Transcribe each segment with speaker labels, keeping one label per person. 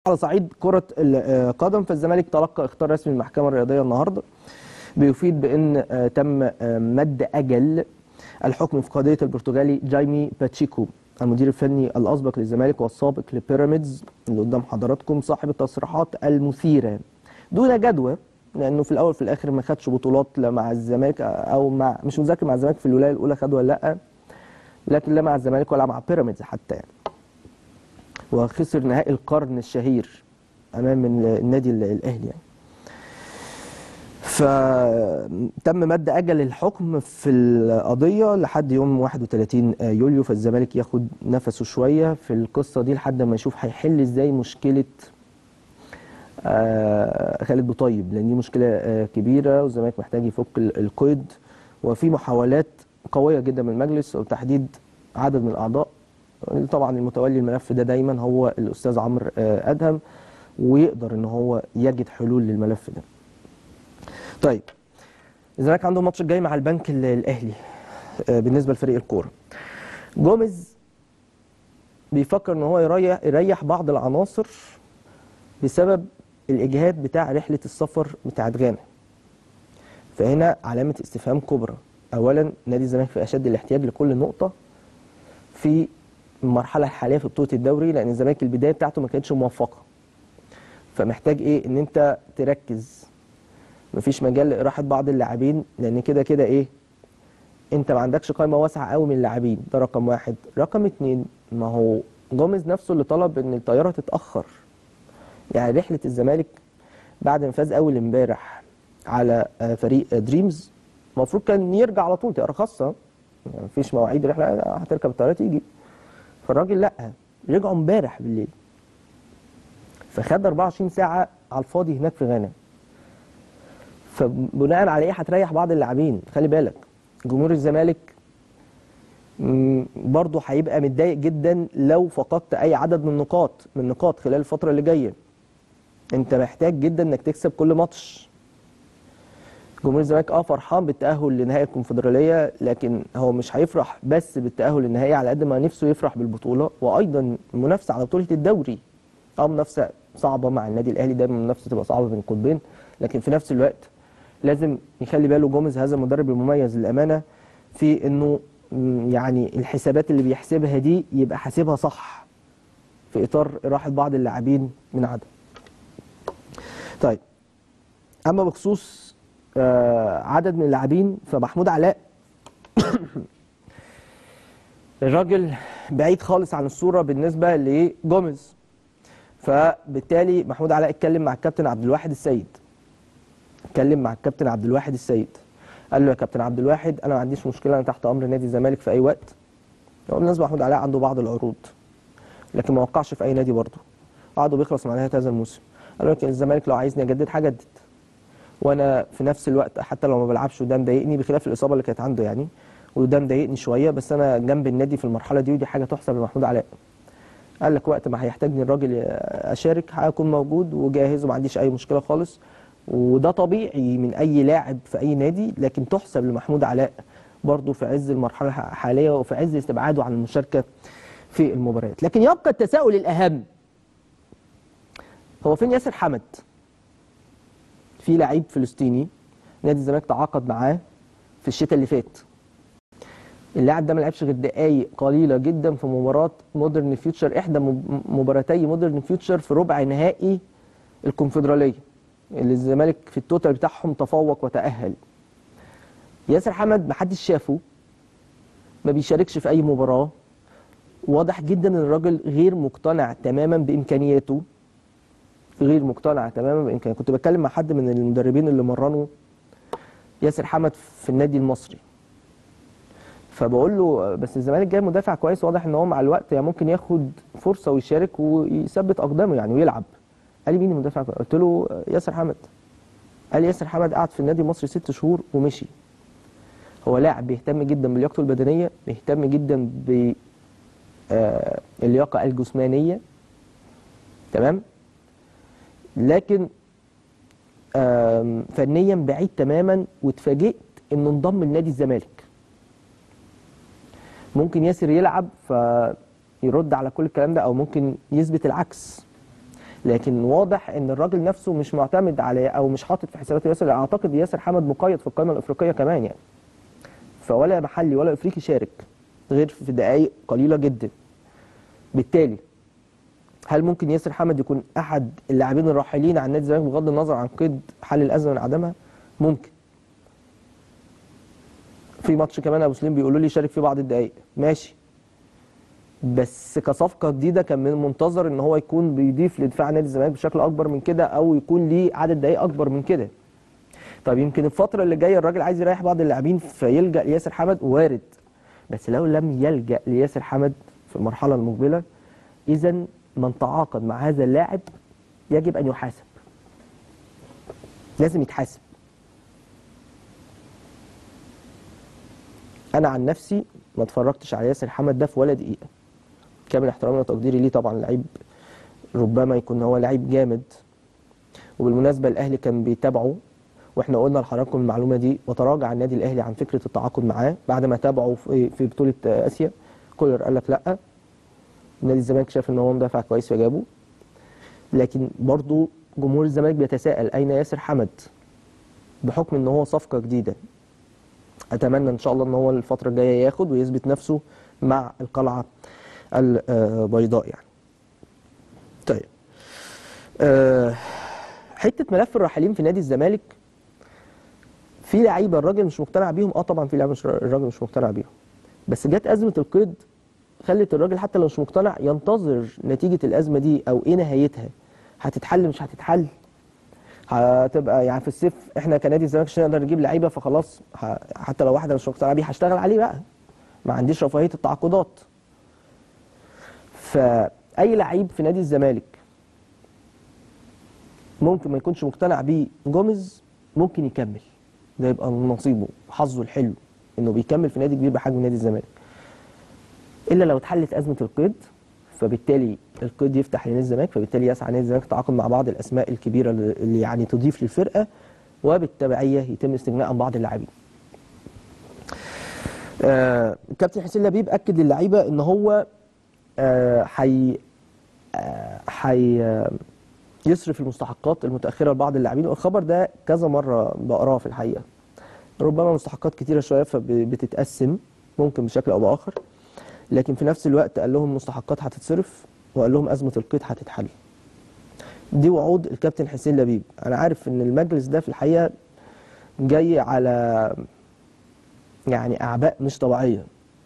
Speaker 1: على صعيد كرة القدم فالزمالك تلقى اختار رسمي من المحكمة الرياضية النهاردة بيفيد بأن آه، تم آه، مد أجل الحكم في قضية البرتغالي جايمي باتشيكو المدير الفني الأسبق للزمالك والسابق لبيراميدز اللي قدام حضراتكم صاحب التصريحات المثيرة دون جدوى لأنه في الأول في الآخر ما خدش بطولات لا مع الزمالك أو مع مش مذاكر مع الزمالك في الولاية الأولى خد ولا لأ لكن لا مع الزمالك ولا مع بيراميدز حتى يعني وخسر نهائي القرن الشهير امام النادي الاهلي يعني فتم مد اجل الحكم في القضيه لحد يوم 31 يوليو فالزمالك ياخد نفسه شويه في القصه دي لحد ما يشوف هيحل ازاي مشكله آه، خالد بوطيب لان دي مشكله آه، كبيره والزمالك محتاج يفك ال- القيد وفي محاولات قويه جدا من المجلس وتحديد عدد من الاعضاء طبعا المتولي الملف ده دايما هو الاستاذ عمرو آه، ادهم ويقدر ان هو يجد حلول للملف ده. طيب الزمالك عنده الماتش الجاي مع البنك ال- الاهلي آه، بالنسبه لفريق الكوره. جوميز بيفكر ان هو يريح يريح بعض العناصر بسبب الاجهاد بتاع رحله السفر بتاعت غانا. فهنا علامه استفهام كبرى. اولا نادي الزمالك في اشد الاحتياج لكل نقطه في المرحله الحاليه في بطوله الدوري لان الزمالك البدايه بتاعته ما كانتش موفقه فمحتاج ايه ان انت تركز مفيش مجال لاراحه بعض اللاعبين لان كده كده ايه انت ما عندكش قائمه واسعه قوي من اللاعبين ده رقم واحد رقم اتنين ما هو جوميز نفسه اللي طلب ان الطياره تتاخر يعني رحله الزمالك بعد ما فاز اول امبارح على آه، فريق آه، دريمز المفروض كان يرجع على طول طياره خاصه يعني مفيش مواعيد رحله هتركب الطياره تيجي فالراجل لا رجعوا امبارح بالليل فخد 24 ساعه على الفاضي هناك في غانا فبناء على ايه هتريح بعض اللاعبين خلي بالك جمهور الزمالك مم، برضه هيبقى متضايق جدا لو فقدت اي عدد من النقاط من النقاط خلال الفتره اللي جايه انت محتاج جدا انك تكسب كل ماتش جمهور الزمالك اه فرحان بالتاهل لنهائي الكونفدراليه لكن هو مش هيفرح بس بالتاهل للنهائي على قد ما نفسه يفرح بالبطوله وايضا المنافسه على بطوله الدوري اه منافسه صعبه مع النادي الاهلي دايما المنافسه تبقى صعبه بين القطبين لكن في نفس الوقت لازم يخلي باله جوميز هذا المدرب المميز للامانه في انه مم، يعني الحسابات اللي بيحسبها دي يبقى حاسبها صح في اطار راحه بعض اللاعبين من عدم. طيب اما بخصوص آه، عدد من اللاعبين فمحمود علاء الراجل بعيد خالص عن الصوره بالنسبه لجوميز فبالتالي محمود علاء اتكلم مع الكابتن عبد الواحد السيد اتكلم مع الكابتن عبد الواحد السيد قال له يا كابتن عبد الواحد انا ما عنديش مشكله انا تحت امر نادي الزمالك في اي وقت هو بالنسبه محمود علاء عنده بعض العروض لكن ما وقعش في اي نادي برضه عقده بيخلص مع نهايه هذا الموسم قال له لكن الزمالك لو عايزني اجدد هجدد وانا في نفس الوقت حتى لو ما بلعبش وده مضايقني بخلاف الاصابه اللي كانت عنده يعني وده مضايقني شويه بس انا جنب النادي في المرحله دي ودي حاجه تحسب لمحمود علاء قال لك وقت ما هيحتاجني الراجل اشارك هكون موجود وجاهز وما عنديش اي مشكله خالص وده طبيعي من اي لاعب في اي نادي لكن تحسب لمحمود علاء برضه في عز المرحله الحاليه وفي عز استبعاده عن المشاركه في المباريات لكن يبقى التساؤل الاهم هو فين ياسر حمد في لعيب فلسطيني نادي الزمالك تعاقد معاه في الشتاء اللي فات اللاعب ده ما لعبش غير دقايق قليله جدا في مباراه مودرن فيوتشر احدى مب- مباراتي مودرن فيوتشر في ربع نهائي الكونفدراليه اللي الزمالك في التوتال بتاعهم تفوق وتاهل ياسر حمد ما حدش شافه ما بيشاركش في اي مباراه واضح جدا ان الراجل غير مقتنع تماما بامكانياته غير مقتنع تماما بامكانياته كنت بتكلم مع حد من المدربين اللي مرنوا ياسر حمد في النادي المصري فبقول له بس الزمالك جاي مدافع كويس واضح ان هو مع الوقت يعني ممكن ياخد فرصه ويشارك ويثبت اقدامه يعني ويلعب قال لي مين المدافع كويس؟ قلت له ياسر حمد قال لي ياسر حمد قعد في النادي المصري ست شهور ومشي هو لاعب بيهتم جدا بلياقته البدنيه بيهتم جدا ب آه، اللياقه الجسمانيه تمام لكن آم، فنيا بعيد تماما واتفاجئت انه انضم لنادي الزمالك ممكن ياسر يلعب فيرد على كل الكلام ده او ممكن يثبت العكس لكن واضح ان الراجل نفسه مش معتمد على او مش حاطط في حساباته ياسر اعتقد ياسر حمد مقيد في القائمه الافريقيه كمان يعني فولا محلي ولا افريقي شارك غير في دقائق قليله جدا بالتالي هل ممكن ياسر حمد يكون احد اللاعبين الراحلين عن نادي الزمالك بغض النظر عن قيد حل الازمه من عدمها ممكن في ماتش كمان ابو سليم بيقولوا لي شارك فيه بعض الدقائق ماشي بس كصفقه جديده كان من المنتظر ان هو يكون بيضيف لدفاع نادي الزمالك بشكل اكبر من كده او يكون ليه عدد دقائق اكبر من كده طب يمكن الفتره اللي جايه الراجل عايز يريح بعض اللاعبين فيلجا لياسر حمد وارد بس لو لم يلجا لياسر حمد في المرحله المقبله اذا من تعاقد مع هذا اللاعب يجب ان يحاسب لازم يتحاسب انا عن نفسي ما اتفرجتش على ياسر حمد ده في ولا دقيقه كامل احترامي وتقديري ليه طبعا لعيب ربما يكون هو لعيب جامد وبالمناسبه الاهلي كان بيتابعه واحنا قلنا لحضراتكم المعلومه دي وتراجع النادي الاهلي عن فكره التعاقد معاه بعد ما تابعه في في بطوله اسيا كولر قال لك لا نادي الزمالك شاف ان هو مدافع كويس فجابه لكن برضو جمهور الزمالك بيتساءل اين ياسر حمد بحكم ان هو صفقه جديده اتمنى ان شاء الله ان هو الفتره الجايه ياخد ويثبت نفسه مع القلعه البيضاء يعني طيب أه حته ملف الراحلين في نادي الزمالك في لعيبه الراجل مش مقتنع بيهم اه طبعا في لعيبه مش الراجل مش مقتنع بيهم بس جت ازمه القيد خلت الراجل حتى لو مش مقتنع ينتظر نتيجه الازمه دي او ايه نهايتها هتتحل مش هتتحل هتبقى يعني في الصيف احنا كنادي الزمالك عشان نقدر نجيب لعيبه فخلاص ه- حتى لو واحد مش مقتنع بيه هشتغل عليه بقى ما عنديش رفاهيه التعاقدات فاي لعيب في نادي الزمالك ممكن ما يكونش مقتنع بيه جوميز ممكن يكمل ده يبقى نصيبه حظه الحلو انه بيكمل في نادي كبير بحجم نادي الزمالك الا لو اتحلت ازمه القيد فبالتالي القيد يفتح لنادي الزمالك فبالتالي يسعى نادي الزمالك التعاقد مع بعض الاسماء الكبيره اللي يعني تضيف للفرقه وبالتبعيه يتم استغناء عن بعض اللاعبين. آه الكابتن حسين لبيب اكد للعيبه ان هو آه، حي آه، حي آه، يصرف المستحقات المتاخره لبعض اللاعبين والخبر ده كذا مره بقراه في الحقيقه ربما مستحقات كتيره شويه فبتتقسم ممكن بشكل او باخر لكن في نفس الوقت قال لهم مستحقات هتتصرف وقال لهم ازمه القيد هتتحل دي وعود الكابتن حسين لبيب انا عارف ان المجلس ده في الحقيقه جاي على يعني اعباء مش طبيعيه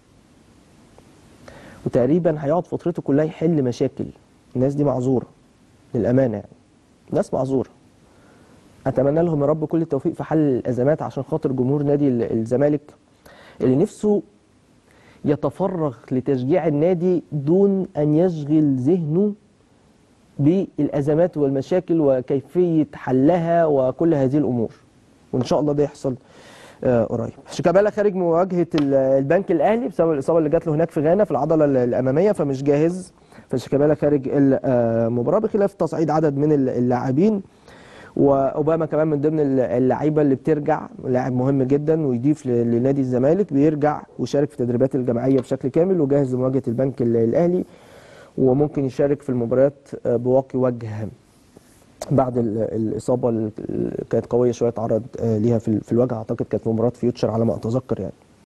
Speaker 1: وتقريبا هيقعد فترته كلها يحل مشاكل الناس دي معذوره للامانه يعني ناس معذوره اتمنى لهم يا رب كل التوفيق في حل الازمات عشان خاطر جمهور نادي ال- الزمالك اللي نفسه يتفرغ لتشجيع النادي دون ان يشغل ذهنه بالازمات والمشاكل وكيفيه حلها وكل هذه الامور وان شاء الله ده يحصل آه، قريب شيكابالا خارج مواجهه ال- البنك الاهلي بسبب الاصابه اللي جات له هناك في غانا في العضله ال- الاماميه فمش جاهز فشيكابالا خارج المباراه بخلاف تصعيد عدد من ال- اللاعبين واوباما كمان من ضمن ال- اللعيبه اللي بترجع لاعب مهم جدا ويضيف ل- لنادي الزمالك بيرجع ويشارك في التدريبات الجماعيه بشكل كامل وجاهز لمواجهه البنك ال- الاهلي وممكن يشارك في المباريات آه، بواقي وجه بعد ال- الاصابه اللي كانت قويه شويه اتعرض آه، ليها في ال- في الوجه اعتقد كانت مباراه فيوتشر على ما اتذكر يعني